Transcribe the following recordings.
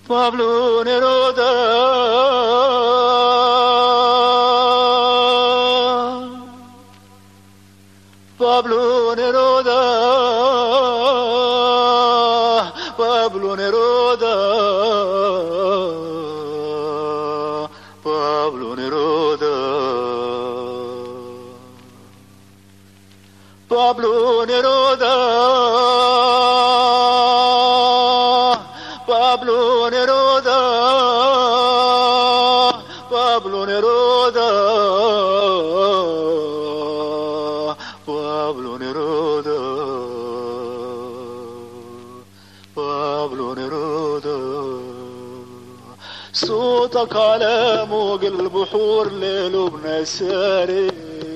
Pablo Neruda. Pablo Neruda. Pablo Neruda. Pablo Neruda. Pablo Neruda. Pablo Neruda. Pablo Neruda. Pablo Neruda. Pablo Neruda. صوتك على موج البحور ليل وبنساري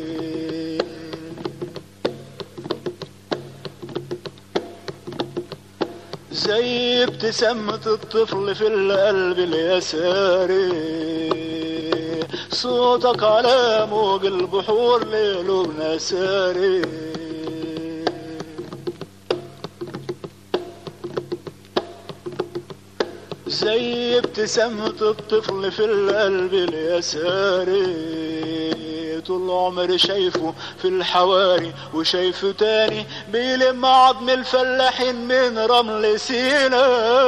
زي ابتسامة الطفل في القلب اليساري صوتك على موج البحور ليل ونساري زي ابتسامة الطفل في القلب اليساري طول عمري شايفه في الحواري وشايفه تاني بيلم عظم الفلاحين من رمل سينا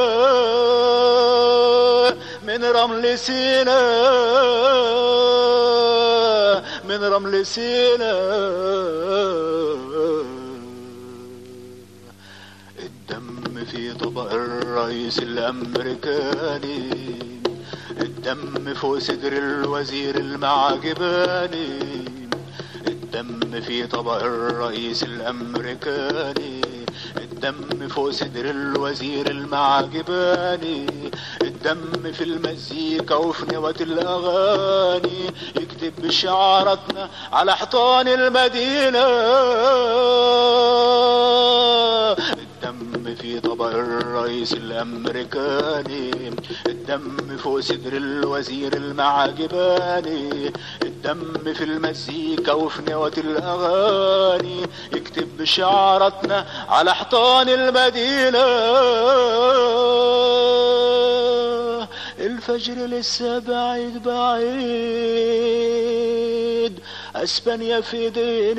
من رمل سينا من رمل سينا الدم في طبق الرئيس الامريكاني الدم فوق صدر الوزير المعجباني الدم في طبق الرئيس الامريكاني الدم فوق صدر الوزير المعجباني الدم في المزيكا وفي نوة الاغاني يكتب بشعاراتنا على حيطان المدينة الدم في طبق الرئيس الامريكاني الدم فوق صدر الوزير المعجباني الدم في المزيكا وفي نوة الاغاني يكتب بشعاراتنا على حيطان المدينة الفجر لسه بعيد بعيد اسبانيا في دين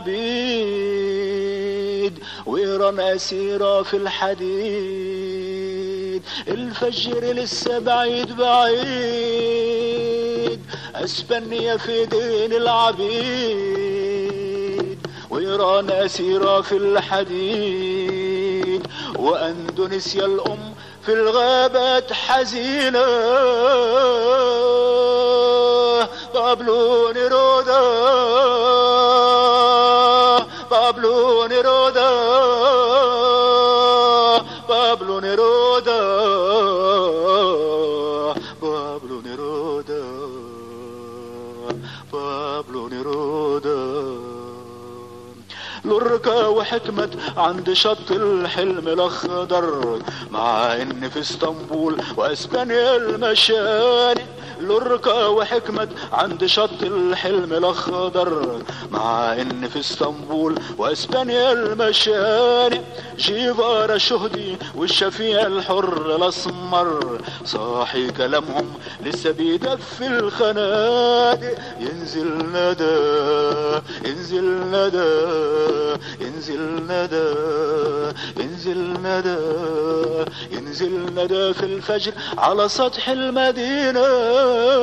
العبيد وايران اسيرة في الحديد الفجر لسه بعيد بعيد اسبانيا في دين العبيد وايران اسيرة في الحديد واندونيسيا الام في الغابات حزينة بابلو نيرودا بابلو نيرودا بابلو نيرودا بابلو نيرودا بابلو نيرودا لوركا وحكمة عند شط الحلم الاخضر مع ان في اسطنبول واسبانيا المشاني لوركا وحكمة عند شط الحلم الاخضر مع ان في اسطنبول واسبانيا المشاني جيفارا شهدي والشفيع الحر الاسمر صاحي كلامهم لسه بيدفي الخنادق ينزل ندى ينزل ندى ينزل ندى ينزل ندى ينزل ندى في الفجر على سطح المدينة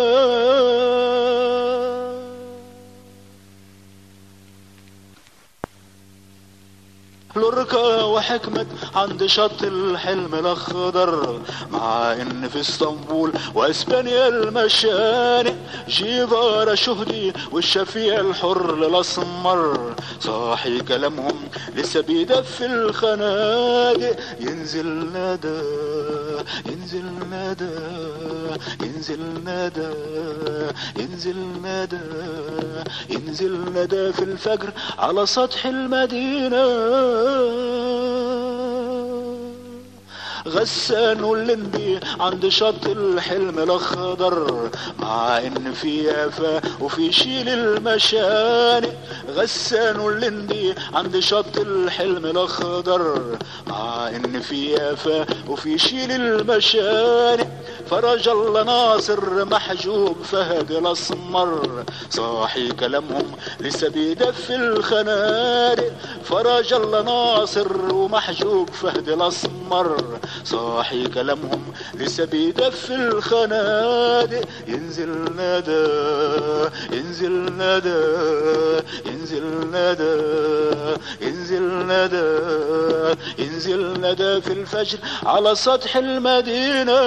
لوركا وحكمة عند شط الحلم الاخضر مع ان في اسطنبول واسبانيا المشانق جيفارا شهدي والشفيع الحر الاسمر صاحي كلامهم لسه بيدفي الخنادق ينزل ندى ينزل ندى ينزل ندى ينزل ندى ينزل ندى في الفجر على سطح المدينة غسان واللندي عند شط الحلم الاخضر مع ان في آفة وفي شيل المشاني غسان واللندي عند شط الحلم الاخضر مع ان في آفة وفي شيل المشاني فرج الله ناصر محجوب فهد الاسمر صاحي كلامهم لسه بيدفي الخنادق فرج الله ناصر ومحجوب فهد الاسمر صاحي كلامهم لسه بيدفي الخنادق ينزل ندى ينزل ندى ينزل ندى ينزل ندى ينزل ندى في الفجر على سطح المدينة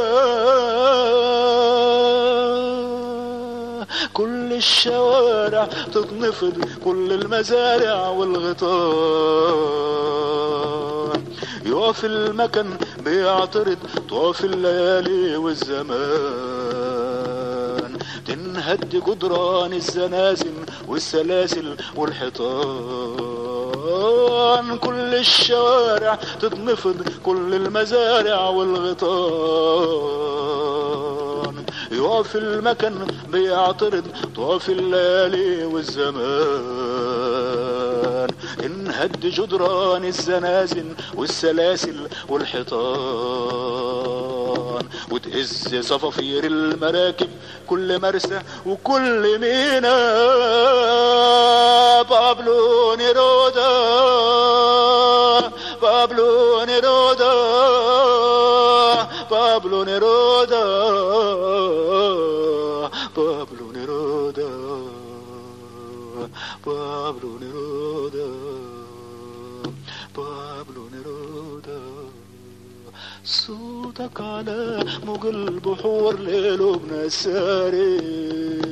كل الشوارع تتنفض كل المزارع والغيطان يقف المكان بيعترض طواف الليالي والزمان تنهد جدران الزنازل والسلاسل والحيطان كل الشوارع تتنفض كل المزارع والغيطان يقف المكان بيعترض طواف الليالي والزمان انهد جدران الزنازل والسلاسل والحيطان وتهز صفافير المراكب كل مرسى وكل مينا بابلو نيرودا بابلو نيرودا بابلو نيرودا بابلو نيرودا بابلو نيرودا بابلو نيرودا صوتك على موج البحور ليله بنساري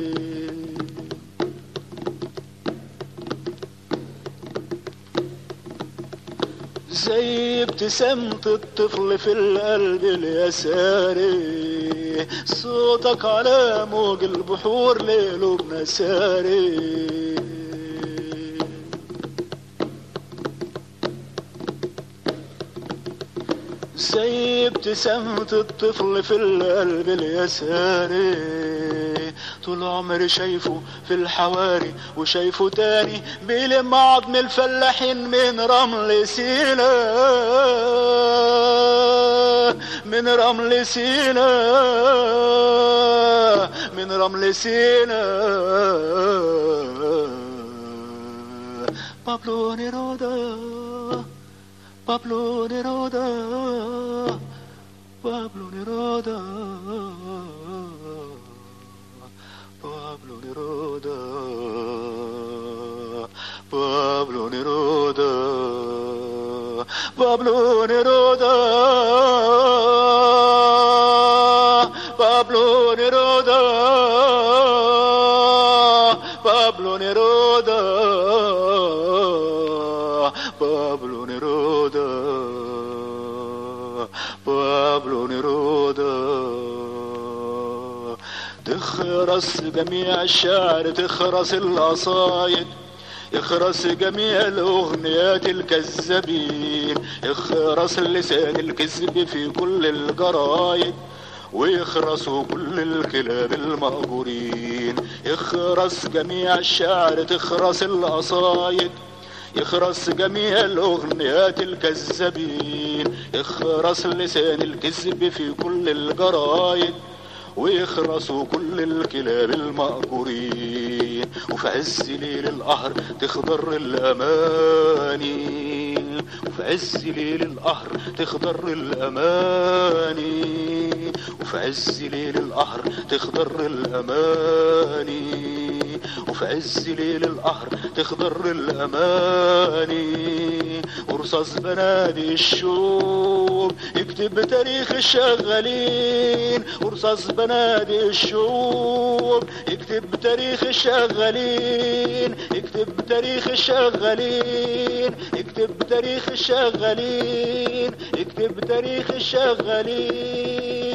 زي ابتسامة الطفل في القلب اليساري صوتك على موج البحور ليله بنساري زي ابتسامة الطفل في القلب اليساري طول عمري شايفه في الحواري وشايفه تاني بيلم عظم الفلاحين من رمل سينا من رمل سينا من رمل سينا بابلو نيرودا Pablo Neruda, Pablo Neruda, Pablo Neruda, Pablo Neruda, Pablo Neruda, Pablo Neruda, Pablo Neruda, Pablo Neruda, Pablo Neruda تخرس جميع الشعر تخرس القصايد يخرس جميع الاغنيات الكذابين يخرس لسان الكذب في كل الجرايد ويخرسوا كل الكلاب المأجورين يخرس جميع الشعر تخرس القصايد يخرس جميع الاغنيات الكذابين يخرس لسان الكذب في كل الجرايد ويخرسوا كل الكلاب المأجورين وفي عز ليل القهر تخضر الأماني وفي عز ليل القهر تخضر الأماني وفي عز ليل القهر تخضر الأماني وفي عز ليل القهر تخضر الأماني ورصاص بنادي الشوب يكتب تاريخ الشغالين ورصاص بنادي الشوب يكتب تاريخ الشغالين يكتب تاريخ الشغالين يكتب تاريخ الشغالين يكتب تاريخ الشغالين